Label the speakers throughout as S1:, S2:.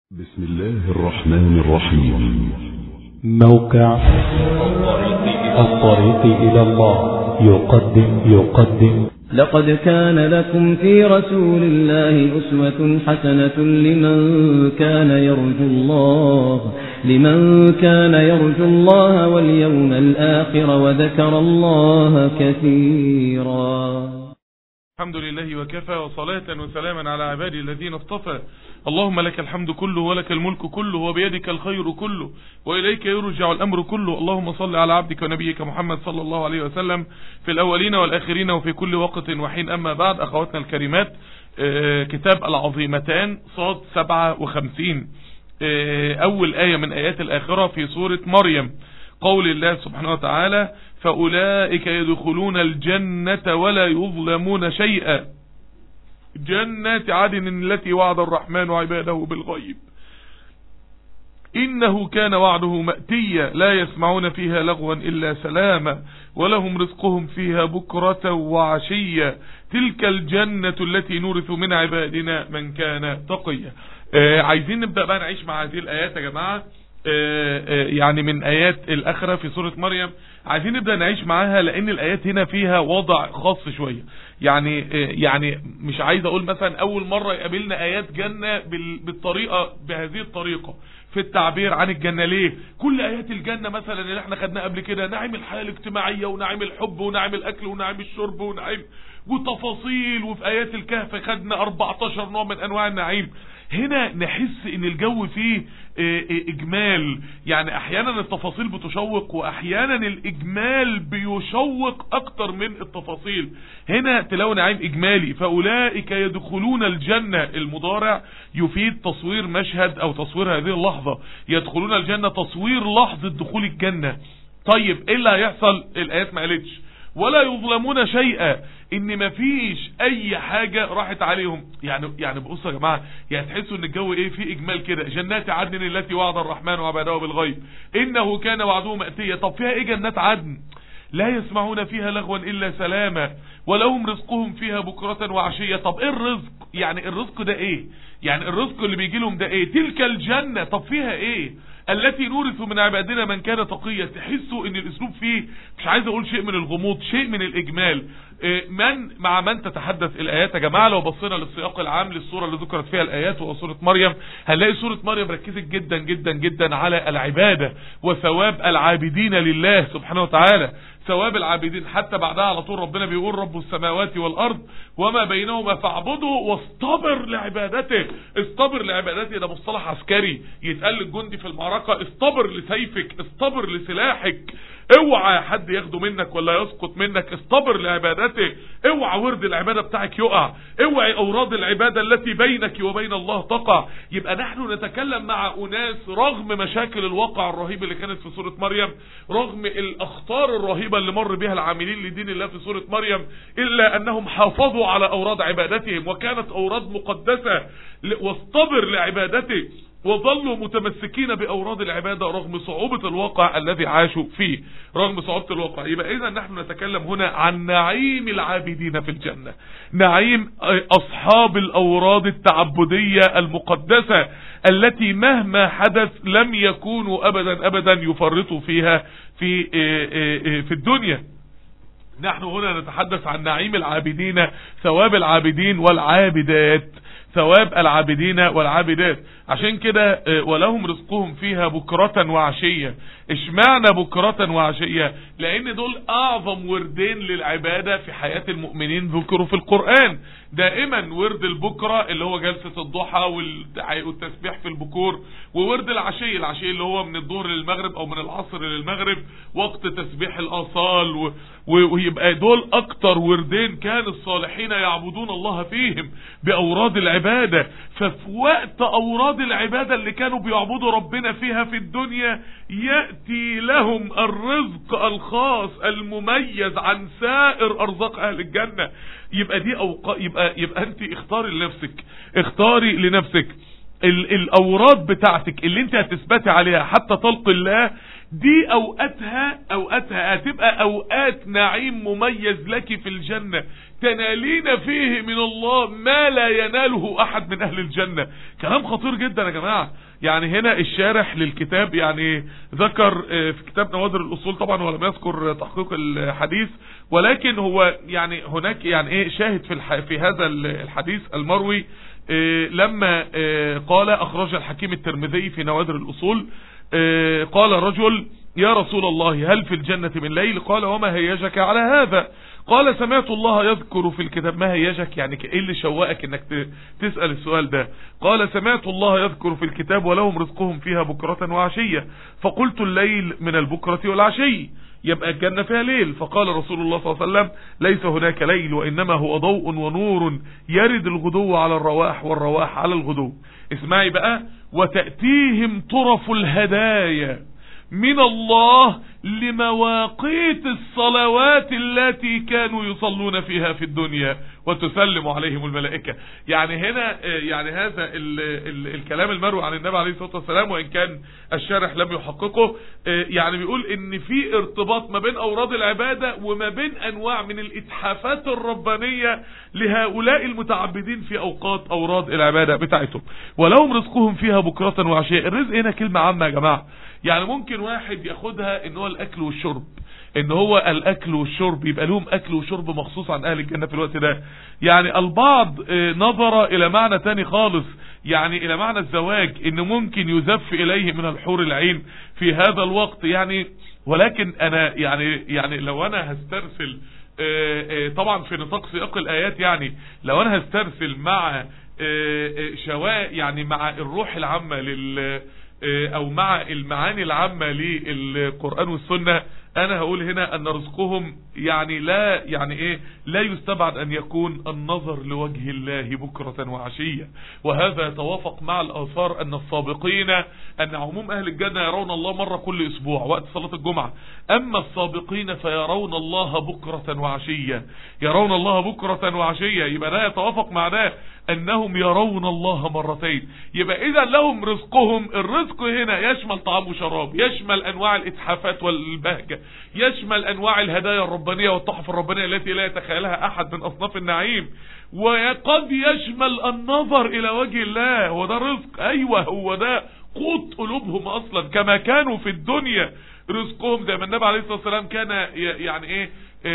S1: بسم الله الرحمن الرحيم
S2: موقع الطريق إلى الله يقدم يقدم
S3: لقد كان لكم في رسول الله أسوة حسنة لمن كان يرجو الله لمن كان يرجو الله واليوم الآخر وذكر الله كثيرا
S4: الحمد لله وكفى وصلاة وسلاما على عبادي الذين اصطفى اللهم لك الحمد كله ولك الملك كله وبيدك الخير كله وإليك يرجع الأمر كله اللهم صل على عبدك ونبيك محمد صلى الله عليه وسلم في الأولين والآخرين وفي كل وقت وحين أما بعد أخواتنا الكريمات آه، كتاب العظيمتان صاد 57 آه، أول آية من آيات الآخرة في سورة مريم قول الله سبحانه وتعالى فأولئك يدخلون الجنة ولا يظلمون شيئا جنات عدن التي وعد الرحمن عباده بالغيب إنه كان وعده مأتيا لا يسمعون فيها لغوا إلا سلاما ولهم رزقهم فيها بكرة وعشيا تلك الجنة التي نورث من عبادنا من كان تقيا آه عايزين نبدأ بقى نعيش مع هذه الآيات يا جماعة آه آه يعني من آيات الآخرة في سورة مريم عايزين نبدأ نعيش معاها لأن الآيات هنا فيها وضع خاص شوية يعني آه يعني مش عايز أقول مثلا أول مرة يقابلنا آيات جنة بال- بالطريقة بهذه الطريقة في التعبير عن الجنة ليه كل آيات الجنة مثلا اللي احنا خدناها قبل كده نعيم الحياة الاجتماعية ونعيم الحب ونعيم الأكل ونعيم الشرب ونعيم وتفاصيل وفي آيات الكهف خدنا 14 نوع من أنواع النعيم هنا نحس ان الجو فيه اه، اه، اجمال يعني احيانا التفاصيل بتشوق واحيانا الاجمال بيشوق اكتر من التفاصيل هنا تلاقوا نعيم اجمالي فاولئك يدخلون الجنة المضارع يفيد تصوير مشهد او تصوير هذه اللحظة يدخلون الجنة تصوير لحظة دخول الجنة طيب ايه اللي هيحصل الايات ما قالتش ولا يظلمون شيئا ان مفيش اي حاجة راحت عليهم يعني يعني بصوا يا جماعة يعني تحسوا ان الجو ايه فيه اجمال كده جنات عدن التي وعد الرحمن وعباده بالغيب انه كان وعده مأتيا طب فيها ايه جنات عدن لا يسمعون فيها لغوا الا سلاما ولهم رزقهم فيها بكرة وعشية طب ايه الرزق يعني الرزق ده ايه يعني الرزق اللي بيجي لهم ده ايه تلك الجنة طب فيها ايه التي نورث من عبادنا من كان تقيا تحسوا ان الاسلوب فيه مش عايز اقول شيء من الغموض شيء من الاجمال إيه، من مع من تتحدث الايات يا جماعه لو بصينا للسياق العام للسوره اللي ذكرت فيها الايات وهو سوره مريم هنلاقي سوره مريم ركزت جدا جدا جدا على العباده وثواب العابدين لله سبحانه وتعالى ثواب العابدين حتى بعدها على طول ربنا بيقول رب السماوات والارض وما بينهما فاعبده واصطبر لعبادته اصطبر لعبادته ده مصطلح عسكري يتقال للجندي في المعركه اصطبر لسيفك اصطبر لسلاحك اوعى حد ياخده منك ولا يسقط منك اصطبر لعبادته اوعى ورد العباده بتاعك يقع اوعى اوراد العباده التي بينك وبين الله تقع يبقى نحن نتكلم مع اناس رغم مشاكل الواقع الرهيب اللي كانت في سوره مريم رغم الاخطار الرهيبه اللي مر بها العاملين لدين الله في سوره مريم الا انهم حافظوا على اوراد عبادتهم وكانت اوراد مقدسه ل- واصطبر لعبادته وظلوا متمسكين بأوراد العبادة رغم صعوبة الواقع الذي عاشوا فيه رغم صعوبة الواقع يبقى إذا نحن نتكلم هنا عن نعيم العابدين في الجنة نعيم أصحاب الأوراد التعبدية المقدسة التي مهما حدث لم يكونوا أبدا أبدا يفرطوا فيها في في الدنيا نحن هنا نتحدث عن نعيم العابدين ثواب العابدين والعابدات ثواب العابدين والعابدات عشان كده آه، ولهم رزقهم فيها بكرة وعشية اشمعنى بكرة وعشية لان دول اعظم وردين للعبادة في حياة المؤمنين ذكروا في القرآن دائما ورد البكرة اللي هو جلسة الضحى والتع- والتسبيح في البكور وورد العشي العشي اللي هو من الظهر للمغرب او من العصر للمغرب وقت تسبيح الاصال و... و... ويبقى دول اكتر وردين كان الصالحين يعبدون الله فيهم باوراد العبادة ففي وقت اوراد العبادة اللي كانوا بيعبدوا ربنا فيها في الدنيا يأتي لهم الرزق الخاص المميز عن سائر ارزاق اهل الجنة يبقى دي أوق... يبقى يبقى انت اختاري لنفسك اختاري لنفسك ال الاوراد بتاعتك اللي انت هتثبتي عليها حتى تلقي الله دي اوقاتها اوقاتها هتبقى اوقات نعيم مميز لك في الجنة تنالين فيه من الله ما لا يناله احد من اهل الجنة كلام خطير جدا يا جماعة يعني هنا الشارح للكتاب يعني ذكر في كتاب نوادر الاصول طبعا ولم يذكر تحقيق الحديث ولكن هو يعني هناك يعني ايه شاهد في الح في هذا الحديث المروي إيه لما إيه قال اخرج الحكيم الترمذي في نوادر الاصول إيه قال رجل يا رسول الله هل في الجنة من ليل قال وما هيجك على هذا قال سمعت الله يذكر في الكتاب ما هيجك يعني ايه اللي شوقك انك تسأل السؤال ده قال سمعت الله يذكر في الكتاب ولهم رزقهم فيها بكرة وعشية فقلت الليل من البكرة والعشي يبقى الجنة فيها ليل فقال رسول الله صلى الله عليه وسلم ليس هناك ليل وإنما هو ضوء ونور يرد الغدو على الرواح والرواح على الغدو اسمعي بقى وتأتيهم طرف الهدايا من الله لمواقيت الصلوات التي كانوا يصلون فيها في الدنيا وتسلم عليهم الملائكة يعني هنا يعني هذا ال ال الكلام المروي عن النبي عليه الصلاة والسلام وإن كان الشارح لم يحققه يعني بيقول ان في ارتباط ما بين أوراد العبادة وما بين أنواع من الإتحافات الربانية لهؤلاء المتعبدين في أوقات أوراد العبادة بتاعتهم ولهم رزقهم فيها بكرة وعشية الرزق هنا كلمة عامة يا جماعة يعني ممكن واحد ياخدها ان هو الاكل والشرب ان هو الاكل والشرب يبقى لهم اكل وشرب مخصوص عن اهل الجنة في الوقت ده يعني البعض نظر الى معنى تاني خالص يعني الى معنى الزواج ان ممكن يزف اليه من الحور العين في هذا الوقت يعني ولكن انا يعني يعني لو انا هسترسل طبعا في نطاق سياق الايات يعني لو انا هسترسل مع شواء يعني مع الروح العامة لل او مع المعاني العامة للقرآن والسنة انا هقول هنا ان رزقهم يعني لا يعني ايه لا يستبعد ان يكون النظر لوجه الله بكرة وعشية وهذا يتوافق مع الاثار ان السابقين ان عموم اهل الجنة يرون الله مرة كل اسبوع وقت صلاة الجمعة اما السابقين فيرون الله بكرة وعشية يرون الله بكرة وعشية يبقى ده يتوافق مع ده انهم يرون الله مرتين يبقى اذا لهم رزقهم الرزق هنا يشمل طعام وشراب يشمل انواع الاتحافات والبهجة يشمل انواع الهدايا الربانية والتحف الربانية التي لا يتخيلها احد من اصناف النعيم وقد يشمل النظر الى وجه الله هو ده رزق ايوه هو ده قوت قلوبهم اصلا كما كانوا في الدنيا رزقهم زي ما النبي عليه الصلاة والسلام كان يعني ايه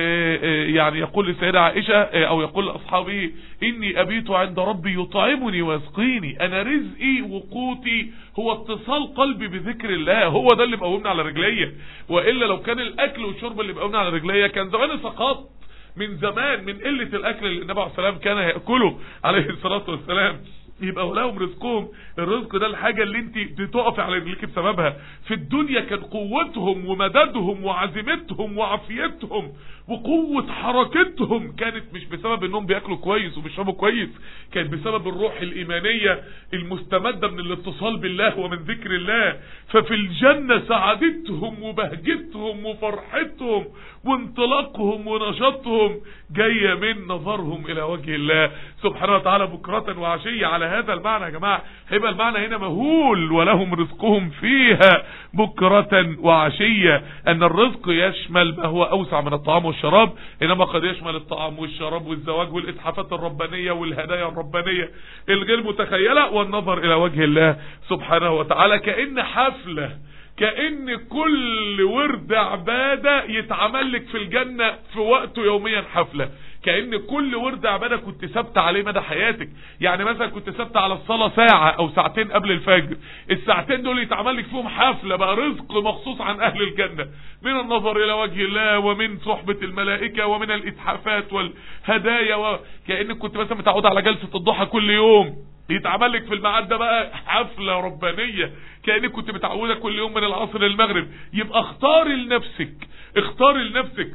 S4: يعني يقول لسيدة عائشة او يقول لاصحابه اني ابيت عند ربي يطعمني ويسقيني انا رزقي وقوتي هو اتصال قلبي بذكر الله هو ده اللي مقومني على رجليا والا لو كان الاكل والشرب اللي مقومني على رجليا كان زماني سقطت من زمان من قلة الاكل اللي النبي عليه السلام كان يأكله عليه الصلاة والسلام يبقى ولهم رزقهم الرزق ده الحاجة اللي انت بتقف على رجليك بسببها في الدنيا كان قوتهم ومددهم وعزيمتهم وعافيتهم وقوة حركتهم كانت مش بسبب انهم بياكلوا كويس وبيشربوا كويس كانت بسبب الروح الايمانية المستمدة من الاتصال بالله ومن ذكر الله ففي الجنة سعادتهم وبهجتهم وفرحتهم وانطلاقهم ونشاطهم جاية من نظرهم الى وجه الله سبحانه وتعالى بكرة وعشية على هذا المعنى يا جماعة هيبقى المعنى هنا مهول ولهم رزقهم فيها بكرة وعشية ان الرزق يشمل ما هو اوسع من الطعام والشراب انما قد يشمل الطعام والشراب والزواج والاتحافات الربانية والهدايا الربانية الغير متخيلة والنظر الى وجه الله سبحانه وتعالى كأن حفلة كأن كل ورد عبادة يتعمل لك في الجنة في وقته يوميا حفلة كأن كل ورد عبادة كنت ثابت عليه مدى حياتك يعني مثلا كنت ثابت على الصلاة ساعة او ساعتين قبل الفجر الساعتين دول يتعمل لك فيهم حفلة بقى رزق مخصوص عن اهل الجنة من النظر الى وجه الله ومن صحبة الملائكة ومن الاتحافات والهدايا وكأنك كنت مثلا متعود على جلسة الضحى كل يوم يتعمل لك في الميعاد ده بقى حفلة ربانية كأنك كنت متعودة كل يوم من العصر للمغرب يبقى اختار لنفسك اختار لنفسك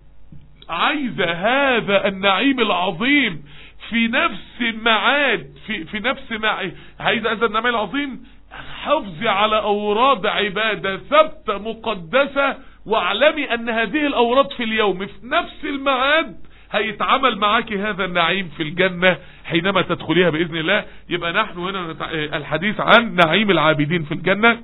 S4: عايزة هذا النعيم العظيم في نفس ميعاد في, في نفس مع عايزة هذا النعيم العظيم حافظي على اوراد عبادة ثابتة مقدسة واعلمي ان هذه الاوراد في اليوم في نفس الميعاد هيتعمل معاك هذا النعيم في الجنة حينما تدخليها بإذن الله يبقى نحن هنا نتع... الحديث عن نعيم العابدين في الجنة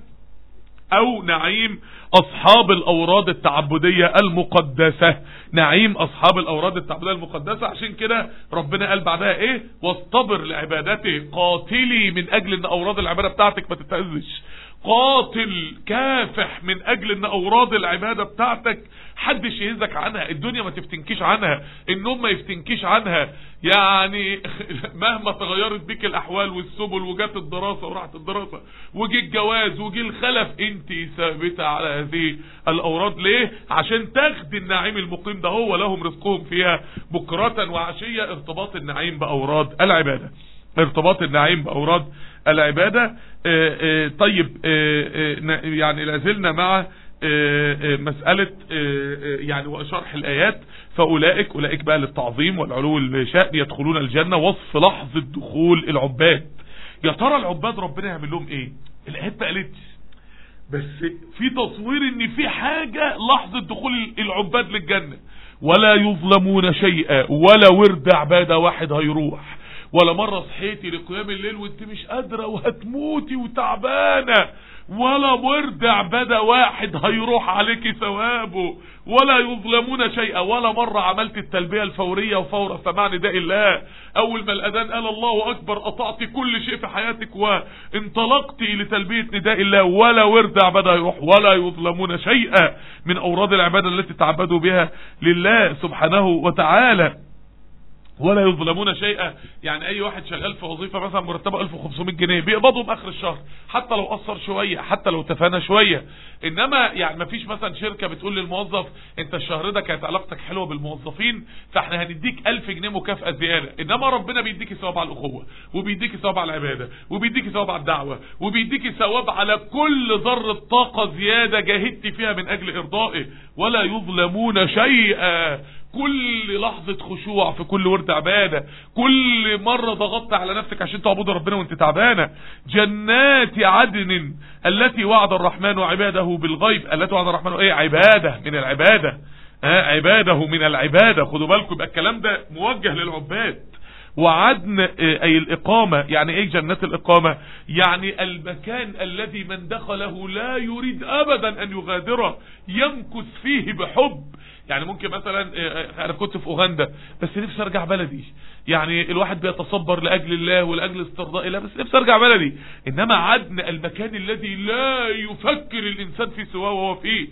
S4: او نعيم اصحاب الاوراد التعبدية المقدسة نعيم اصحاب الاوراد التعبدية المقدسة عشان كده ربنا قال بعدها ايه واصطبر لعبادته قاتلي من اجل ان اوراد العبادة بتاعتك ما تتأذش قاتل كافح من اجل ان اوراد العبادة بتاعتك حدش يهزك عنها الدنيا ما تفتنكيش عنها النوم ما يفتنكيش عنها يعني مهما تغيرت بيك الاحوال والسبل وجات الدراسة وراحت الدراسة وجي الجواز وجي الخلف انت ثابتة على هذه الاوراد ليه عشان تاخدي النعيم المقيم ده هو لهم رزقهم فيها بكرة وعشية ارتباط النعيم باوراد العبادة ارتباط النعيم باوراد العبادة اه اه طيب اه يعني لازلنا مع مسألة يعني وشرح الآيات فأولئك أولئك بقى للتعظيم والعلو الشأن يدخلون الجنة وصف لحظة دخول العباد يا ترى العباد ربنا يعمل لهم ايه الآيات ما قالتش بس في تصوير ان في حاجة لحظة دخول العباد للجنة ولا يظلمون شيئا ولا ورد عبادة واحد هيروح ولا مرة صحيتي لقيام الليل وانت مش قادرة وهتموتي وتعبانة ولا ورد عبادة واحد هيروح عليك ثوابه ولا يظلمون شيئا ولا مرة عملت التلبية الفورية وفورا فمعنى ده الله اول ما الاذان قال الله اكبر قطعت كل شيء في حياتك وانطلقت لتلبية نداء الله ولا ورد عبادة هيروح ولا يظلمون شيئا من اوراد العبادة التي تعبدوا بها لله سبحانه وتعالى ولا يظلمون شيئا يعني اي واحد شغال في وظيفة مثلا مرتبه 1500 جنيه بيقبضهم اخر الشهر حتى لو قصر شوية حتى لو تفانى شوية انما يعني ما فيش مثلا شركة بتقول للموظف انت الشهر ده كانت علاقتك حلوة بالموظفين فاحنا هنديك 1000 جنيه مكافأة زيادة انما ربنا بيديكي ثواب على الاخوة وبيديكي ثواب على العبادة وبيديكي ثواب على الدعوة وبيديكي ثواب على كل ذرة طاقة زيادة جاهدت فيها من اجل ارضائه ولا يظلمون شيئا كل لحظة خشوع في كل ورد عبادة كل مرة ضغطت على نفسك عشان تعبد ربنا وانت تعبانة جنات عدن التي وعد الرحمن عباده بالغيب التي وعد الرحمن ايه عبادة من العبادة آه عباده من العبادة خدوا بالكم يبقى الكلام ده موجه للعباد وعدن اي الاقامة يعني ايه جنات الاقامة يعني المكان الذي من دخله لا يريد ابدا ان يغادره يمكث فيه بحب يعني ممكن مثلا انا كنت في اوغندا بس نفسي ارجع بلدي يعني الواحد بيتصبر لاجل الله ولاجل استرضاء الله بس نفسي ارجع بلدي انما عدن المكان الذي لا يفكر الانسان في سواه وهو فيه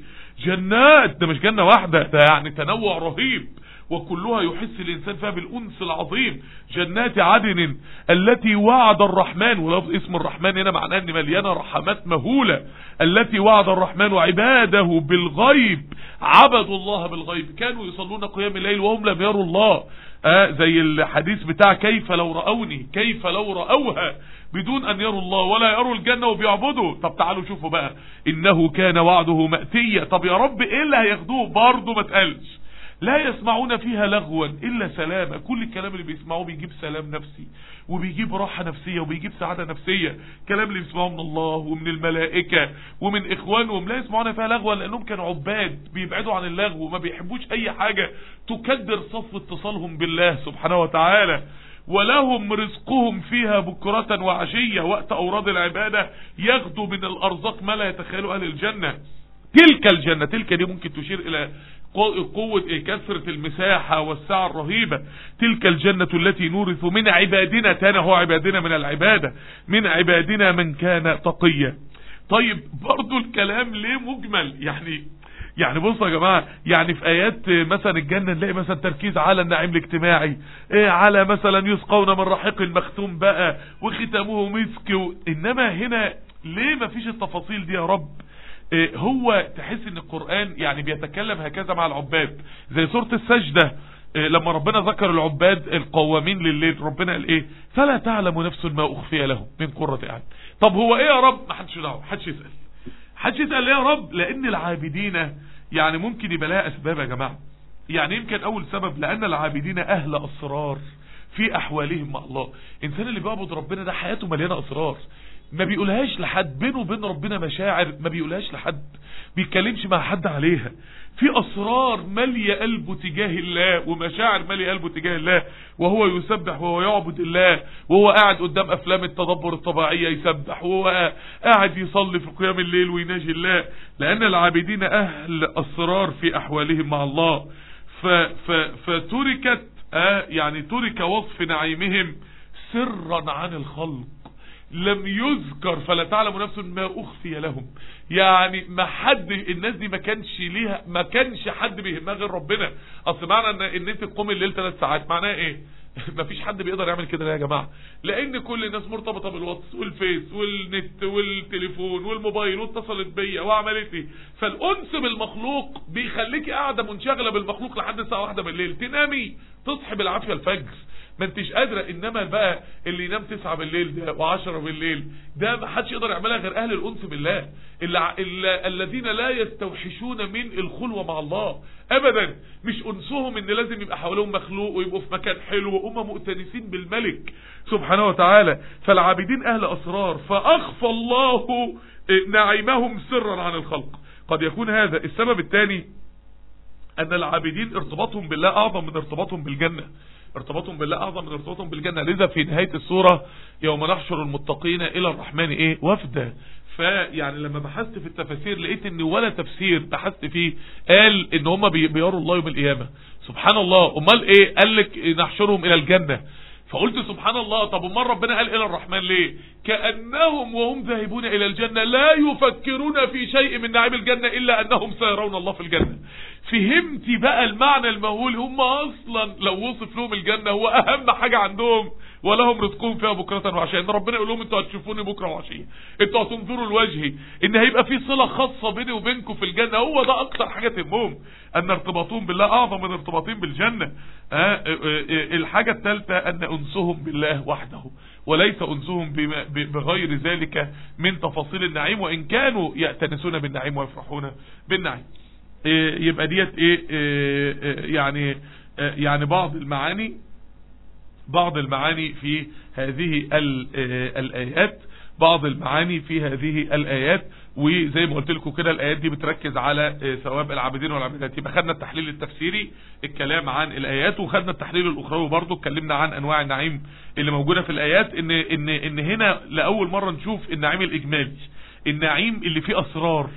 S4: جنات ده مش جنة واحدة ده يعني تنوع رهيب وكلها يحس الإنسان فيها بالأنس العظيم جنات عدن التي وعد الرحمن ولفظ اسم الرحمن هنا معناه ان مليانة رحمات مهولة التي وعد الرحمن عباده بالغيب عبدوا الله بالغيب كانوا يصلون قيام الليل وهم لم يروا الله آه زي الحديث بتاع كيف لو رأوني كيف لو رأوها بدون ان يروا الله ولا يروا الجنة وبيعبدوا طب تعالوا شوفوا بقى انه كان وعده مأتية طب يا رب ايه اللي هياخدوه برضه ما تقلش لا يسمعون فيها لغوا الا سلامة كل الكلام اللي بيسمعوه بيجيب سلام نفسي وبيجيب راحة نفسية وبيجيب سعادة نفسية كلام اللي بيسمعوه من الله ومن الملائكة ومن اخوانهم لا يسمعون فيها لغوا لانهم كانوا عباد بيبعدوا عن اللغو وما بيحبوش اي حاجة تكدر صف اتصالهم بالله سبحانه وتعالى ولهم رزقهم فيها بكرة وعشية وقت أوراد العبادة ياخدوا من الأرزاق ما لا يتخيلوا أهل الجنة تلك الجنة تلك دي ممكن تشير إلى قوة كثرة المساحة والسعة الرهيبة تلك الجنة التي نورث من عبادنا تانا هو عبادنا من العبادة من عبادنا من كان تقيا طيب برضو الكلام ليه مجمل يعني يعني بصوا يا جماعة يعني في ايات مثلا الجنة نلاقي مثلا تركيز على النعيم الاجتماعي إيه على مثلا يسقون من رحيق مختوم بقى وختامه مسك و... انما هنا ليه ما فيش التفاصيل دي يا رب إيه هو تحس ان القرآن يعني بيتكلم هكذا مع العباد زي سورة السجدة إيه لما ربنا ذكر العباد القوامين لليل ربنا قال ايه فلا تعلم نفس ما اخفي لهم من قرة اعين طب هو ايه يا رب ما حدش دعوه حدش يسأل حدش يسأل ليه يا رب لان العابدين يعني ممكن يبقى لها اسباب يا جماعة يعني يمكن اول سبب لان العابدين اهل اسرار في احوالهم مع الله الانسان اللي بيعبد ربنا ده حياته مليانة اسرار ما بيقولهاش لحد بينه وبين ربنا مشاعر ما بيقولهاش لحد بيتكلمش مع حد عليها في اسرار ماليه قلبه تجاه الله ومشاعر ماليه قلبه تجاه الله وهو يسبح وهو يعبد الله وهو قاعد قدام افلام التدبر الطبيعيه يسبح وهو قاعد يصلي في قيام الليل ويناجي الله لان العابدين اهل اسرار في احوالهم مع الله ف ف فتركت آه يعني ترك وصف نعيمهم سرا عن الخلق لم يذكر فلا تعلم نفس ما اخفي لهم يعني ما حد الناس دي ما كانش ليها ما كانش حد بيهمها غير ربنا اصل معنى ان ان انت تقوم الليل ثلاث ساعات معناها ايه ما فيش حد بيقدر يعمل كده يا جماعه لان كل الناس مرتبطه بالواتس والفيس والنت والتليفون والموبايل واتصلت بيا وعملت لي فالانس بالمخلوق بيخليكي قاعده منشغله بالمخلوق لحد الساعه واحدة بالليل تنامي تصحي بالعافيه الفجر ما انتش قادرة انما بقى اللي ينام تسعة بالليل ده وعشرة بالليل ده ما حدش يقدر يعملها غير اهل الانس بالله اللي اللي الذين لا يستوحشون من الخلوة مع الله ابدا مش انسهم ان لازم يبقى حواليهم مخلوق ويبقوا في مكان حلو وهم مؤتنسين بالملك سبحانه وتعالى فالعابدين اهل اسرار فاخفى الله نعيمهم سرا عن الخلق قد يكون هذا السبب الثاني ان العابدين ارتباطهم بالله اعظم من ارتباطهم بالجنة ارتباطهم بالله اعظم من ارتباطهم بالجنة لذا في نهاية السورة يوم نحشر المتقين الى الرحمن ايه وفدا فيعني لما بحثت في التفاسير لقيت ان ولا تفسير بحثت فيه قال ان هم بيروا الله يوم القيامة سبحان الله امال ايه قال لك نحشرهم الى الجنة فقلت سبحان الله طب امال ربنا قال الى الرحمن ليه كأنهم وهم ذاهبون الى الجنة لا يفكرون في شيء من نعيم الجنة الا انهم سيرون الله في الجنة فهمتي بقى المعنى المهول هم اصلا لو وصف لهم الجنة هو اهم حاجة عندهم ولهم رزقهم فيها بكرة وعشية ان ربنا يقول لهم انتوا هتشوفوني بكرة وعشية انتوا هتنظروا لوجهي ان هيبقى في صلة خاصة بيني وبينكم في الجنة هو ده اكتر حاجة تهمهم ان ارتباطهم بالله اعظم من ارتباطهم بالجنة آه آه آه الحاجة الثالثة ان انسهم بالله وحده وليس انسهم بغير ذلك من تفاصيل النعيم وان كانوا يأتنسون بالنعيم ويفرحون بالنعيم يبقى ديت ايه يعني يعني بعض المعاني بعض المعاني في هذه الآيات بعض المعاني في هذه الآيات وزي ما قلت لكم كده الآيات دي بتركز على ثواب العابدين والعابدات يبقى خدنا التحليل التفسيري الكلام عن الآيات وخدنا التحليل الأخروي برضو اتكلمنا عن أنواع النعيم اللي موجودة في الآيات إن, إن, إن هنا لأول مرة نشوف النعيم الإجمالي النعيم اللي فيه أسرار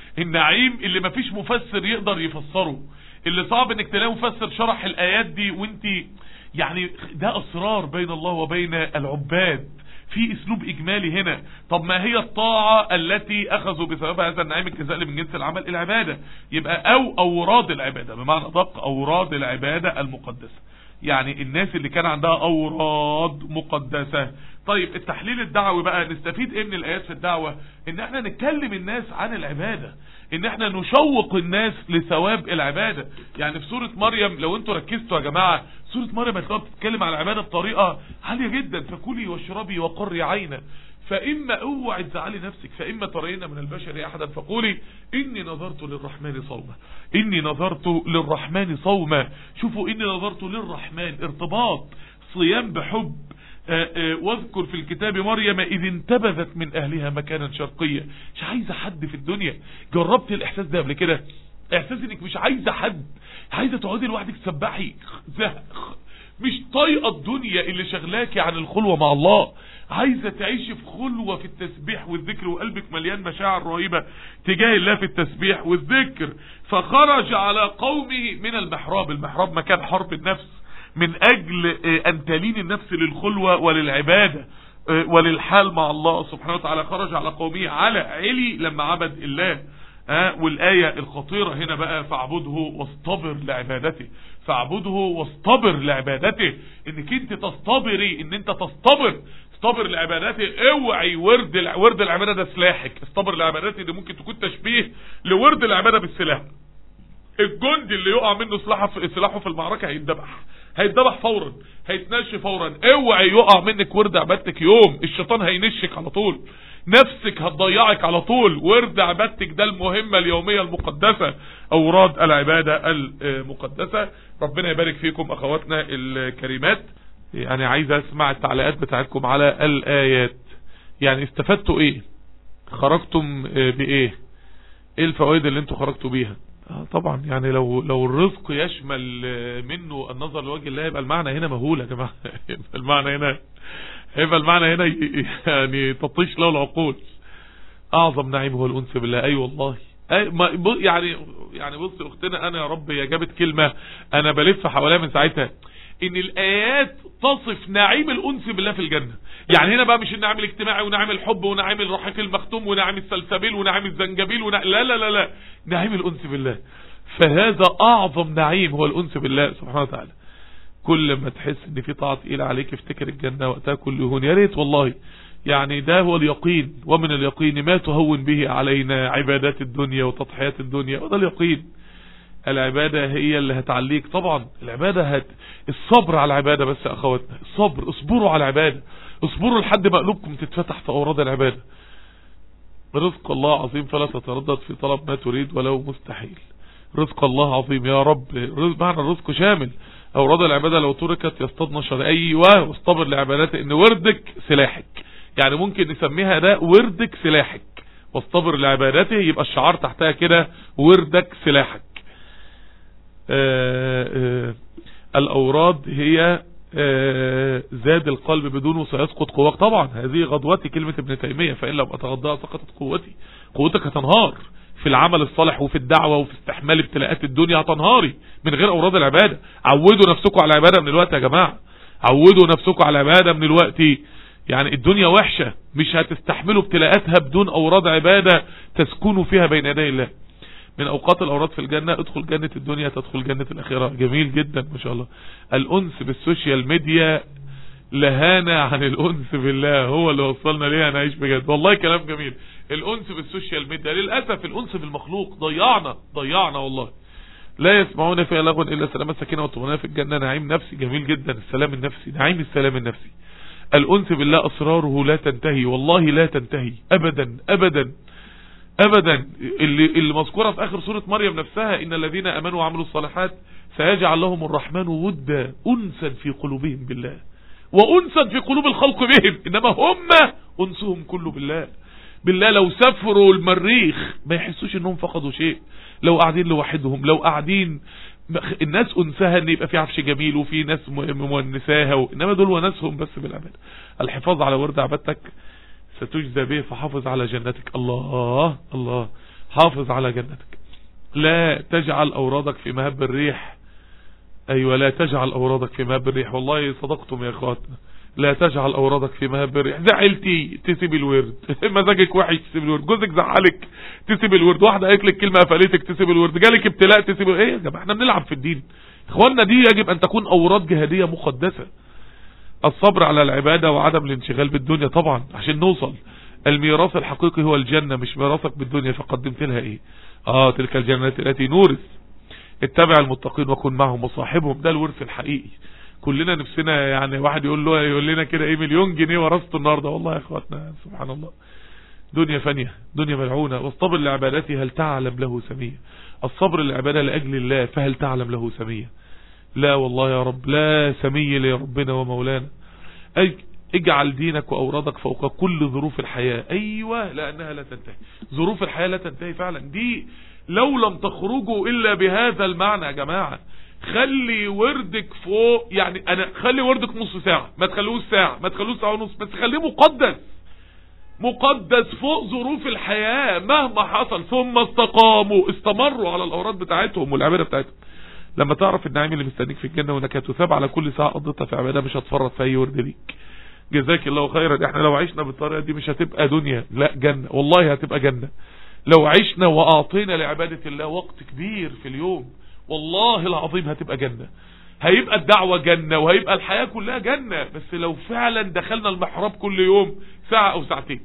S4: النعيم اللي مفيش مفسر يقدر يفسره اللي صعب انك تلاقي مفسر شرح الآيات دي وانت يعني ده أسرار بين الله وبين العباد في اسلوب اجمالي هنا طب ما هي الطاعة التي اخذوا بسبب هذا النعيم الجزاء من جنس العمل العبادة يبقى او اوراد العبادة بمعنى ادق اوراد العبادة المقدسة يعني الناس اللي كان عندها اوراد مقدسة طيب التحليل الدعوي بقى نستفيد ايه من الايات في الدعوة ان احنا نتكلم الناس عن العبادة ان احنا نشوق الناس لثواب العبادة يعني في سورة مريم لو انتوا ركزتوا يا جماعة سورة مريم هتلاقوها بتتكلم عن العبادة بطريقة عالية جدا فكلي واشربي وقري عينا فإما اوعي تزعلي نفسك فإما ترين من البشر أحدا فقولي إني نظرت للرحمن صوما إني نظرت للرحمن صوما شوفوا إني نظرت للرحمن ارتباط صيام بحب آآ آآ واذكر في الكتاب مريم إذ انتبذت من أهلها مكانا شرقيا مش عايزة حد في الدنيا جربت الإحساس ده قبل كده إحساس إنك مش عايزة حد عايزة تقعدي لوحدك تسبحي زهق مش طايقة الدنيا اللي شغلاكي عن الخلوة مع الله عايزة تعيشي في خلوة في التسبيح والذكر وقلبك مليان مشاعر رهيبة تجاه الله في التسبيح والذكر فخرج على قومه من المحراب المحراب مكان حرب النفس من اجل ان تلين النفس للخلوة وللعبادة وللحال مع الله سبحانه وتعالى خرج على قومه على علي لما عبد الله آه والآية الخطيرة هنا بقى فاعبده واصطبر لعبادته فاعبده واصطبر لعبادته انك انت تصطبري ان انت تصطبر اصطبر لعبادته اوعي ورد ورد العبادة ده سلاحك اصطبر لعبادته دي ممكن تكون تشبيه لورد العبادة بالسلاح الجندي اللي يقع منه سلاحه في سلاحه في المعركة هيتذبح هيتذبح فورا هيتنش فورا اوعي يقع منك ورد عبادتك يوم الشيطان هينشك على طول نفسك هتضيعك على طول ورد عبادتك ده المهمة اليومية المقدسة اوراد العبادة المقدسة ربنا يبارك فيكم اخواتنا الكريمات يعني عايز اسمع التعليقات بتاعتكم على الايات يعني استفدتوا ايه خرجتم بايه ايه الفوائد اللي انتوا خرجتوا بيها آه طبعا يعني لو لو الرزق يشمل منه النظر لوجه الله يبقى المعنى هنا مهول يا جماعه يبقى المعنى هنا يبقى المعنى هنا يعني تطيش له العقول اعظم نعيم هو الانس بالله اي أيوة والله أي ما يعني يعني بص اختنا انا يا رب هي جابت كلمه انا بلف حواليها من ساعتها ان الايات تصف نعيم الانس بالله في الجنه يعني هنا بقى مش النعيم الاجتماعي ونعيم الحب ونعيم الرحيق المختوم ونعيم السلسبيل ونعيم الزنجبيل ونع... لا لا لا لا نعيم الانس بالله فهذا اعظم نعيم هو الانس بالله سبحانه وتعالى كل ما تحس ان في طاعه تقيله عليك افتكر الجنه وقتها كل يهون يا ريت والله يعني ده هو اليقين ومن اليقين ما تهون به علينا عبادات الدنيا وتضحيات الدنيا وده اليقين العبادة هي اللي هتعليك طبعا العبادة هت الصبر على العبادة بس يا اخواتنا الصبر اصبروا على العبادة اصبروا لحد ما قلوبكم تتفتح في اوراد العبادة رزق الله عظيم فلا تتردد في طلب ما تريد ولو مستحيل رزق الله عظيم يا رب رزق معنى الرزق شامل اوراد العبادة لو تركت يصطدنا شر ايوه واصطبر لعباداتك ان وردك سلاحك يعني ممكن نسميها ده وردك سلاحك واصطبر لعبادته يبقى الشعار تحتها كده وردك سلاحك آآ آآ الأوراد هي زاد القلب بدونه سيسقط قواك طبعا هذه غضوتي كلمة ابن تيمية فإن لم أتغضاها سقطت قوتي قوتك هتنهار في العمل الصالح وفي الدعوة وفي استحمال ابتلاءات الدنيا هتنهاري من غير أوراد العبادة عودوا نفسكم على العبادة من الوقت يا جماعة عودوا نفسكم على العبادة من الوقت يعني الدنيا وحشة مش هتستحملوا ابتلاءاتها بدون أوراد عبادة تسكنوا فيها بين يدي الله من اوقات الاوراد في الجنة ادخل جنة الدنيا تدخل جنة الاخرة جميل جدا ما شاء الله الانس بالسوشيال ميديا لهانا عن الانس بالله هو اللي وصلنا ليه نعيش بجد والله كلام جميل الانس بالسوشيال ميديا للاسف الانس بالمخلوق ضيعنا ضيعنا والله لا يسمعون فيها لغوا الا سلام السكينه والطمانينه في الجنه نعيم نفسي جميل جدا السلام النفسي نعيم السلام النفسي الانس بالله اسراره لا تنتهي والله لا تنتهي ابدا ابدا ابدا اللي, اللي مذكوره في اخر سوره مريم نفسها ان الذين امنوا وعملوا الصالحات سيجعل لهم الرحمن ودا انسا في قلوبهم بالله وانسا في قلوب الخلق بهم انما هم انسهم كله بالله بالله لو سافروا المريخ ما يحسوش انهم فقدوا شيء لو قاعدين لوحدهم لو قاعدين الناس انساها ان يبقى في عفش جميل وفي ناس مونساها و... انما دول وناسهم بس بالعباده الحفاظ على ورد عبادتك ستجزى به فحافظ على جنتك الله الله حافظ على جنتك لا تجعل أورادك في مهب الريح أيوة لا تجعل أورادك في مهب الريح والله صدقتم يا أخواتنا لا تجعل أورادك في مهب الريح زعلتي تسيب الورد مزاجك وحش تسيب الورد جوزك زعلك تسيب الورد واحدة قالت لك كلمة قفلتك تسيب الورد جالك ابتلاء تسيب ايه يا جماعة احنا بنلعب في الدين اخواننا دي يجب ان تكون أوراد جهادية مقدسة الصبر على العبادة وعدم الانشغال بالدنيا طبعا عشان نوصل الميراث الحقيقي هو الجنة مش ميراثك بالدنيا فقدمت لها ايه اه تلك الجنات التي نورث اتبع المتقين وكن معهم وصاحبهم ده الورث الحقيقي كلنا نفسنا يعني واحد يقول له يقول لنا كده ايه مليون جنيه ورثته النهارده والله يا اخواتنا سبحان الله دنيا فانية دنيا ملعونة واصطبر لعبادته هل تعلم له سمية الصبر للعبادة لأجل الله فهل تعلم له سمية لا والله يا رب لا سمي لربنا ومولانا اجعل دينك وأورادك فوق كل ظروف الحياة أيوة لأنها لا تنتهي ظروف الحياة لا تنتهي فعلا دي لو لم تخرجوا إلا بهذا المعنى يا جماعة خلي وردك فوق يعني أنا خلي وردك نص ساعة ما تخلوش ساعة ما تخلوش ساعة ونص بس خليه مقدس مقدس فوق ظروف الحياة مهما حصل ثم استقاموا استمروا على الأوراد بتاعتهم والعبادة بتاعتهم لما تعرف النعيم اللي مستنيك في الجنة وانك هتثاب على كل ساعة قضيتها في عبادة مش هتفرط في اي ورد ليك جزاك الله خيرا احنا لو عشنا بالطريقة دي مش هتبقى دنيا لا جنة والله هتبقى جنة لو عشنا واعطينا لعبادة الله وقت كبير في اليوم والله العظيم هتبقى جنة هيبقى الدعوة جنة وهيبقى الحياة كلها جنة بس لو فعلا دخلنا المحراب كل يوم ساعة او ساعتين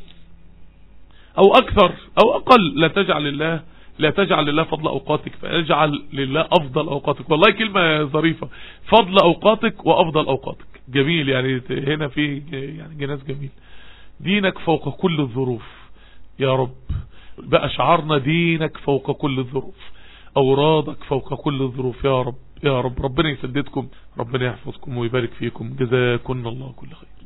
S4: او اكثر او اقل لا تجعل الله لا تجعل لله فضل اوقاتك فاجعل لله افضل اوقاتك والله كلمة ظريفة فضل اوقاتك وافضل اوقاتك جميل يعني هنا في يعني جناس جميل دينك فوق كل الظروف يا رب بقى شعارنا دينك فوق كل الظروف اورادك فوق كل الظروف يا رب يا رب ربنا يسددكم ربنا يحفظكم ويبارك فيكم جزاكم الله كل خير